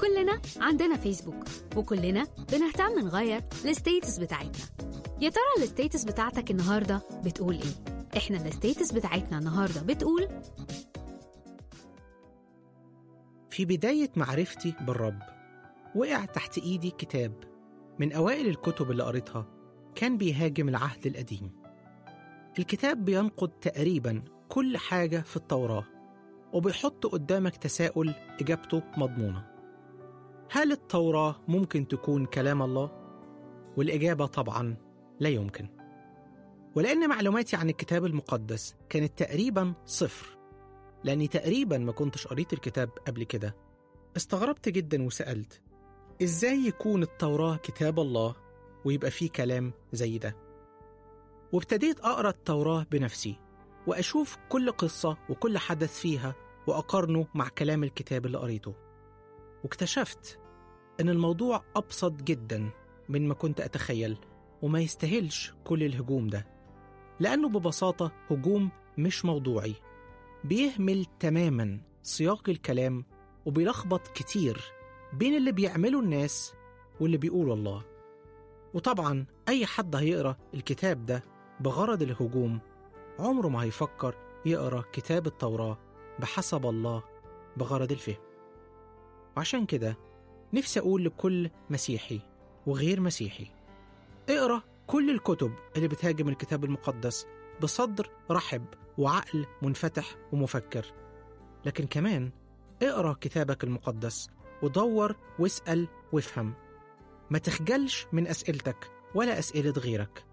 كلنا عندنا فيسبوك وكلنا بنهتم نغير الستيتس بتاعتنا يا ترى الستيتس بتاعتك النهارده بتقول ايه احنا الستيتس بتاعتنا النهارده بتقول في بداية معرفتي بالرب وقع تحت إيدي كتاب من أوائل الكتب اللي قريتها كان بيهاجم العهد القديم الكتاب بينقد تقريبا كل حاجة في التوراة وبيحط قدامك تساؤل إجابته مضمونة هل التوراة ممكن تكون كلام الله؟ والإجابة طبعا لا يمكن ولأن معلوماتي عن الكتاب المقدس كانت تقريبا صفر لأني تقريبا ما كنتش قريت الكتاب قبل كده استغربت جدا وسألت إزاي يكون التوراة كتاب الله ويبقى فيه كلام زي ده وابتديت أقرأ التوراة بنفسي وأشوف كل قصة وكل حدث فيها وأقارنه مع كلام الكتاب اللي قريته واكتشفت إن الموضوع أبسط جدا من ما كنت أتخيل وما يستاهلش كل الهجوم ده لأنه ببساطة هجوم مش موضوعي بيهمل تماما سياق الكلام وبيلخبط كتير بين اللي بيعمله الناس واللي بيقوله الله وطبعا أي حد هيقرأ الكتاب ده بغرض الهجوم عمره ما هيفكر يقرأ كتاب التوراة بحسب الله بغرض الفهم وعشان كده نفسي أقول لكل مسيحي وغير مسيحي اقرأ كل الكتب اللي بتهاجم الكتاب المقدس بصدر رحب وعقل منفتح ومفكر لكن كمان اقرأ كتابك المقدس ودور واسأل وافهم ما تخجلش من أسئلتك ولا أسئلة غيرك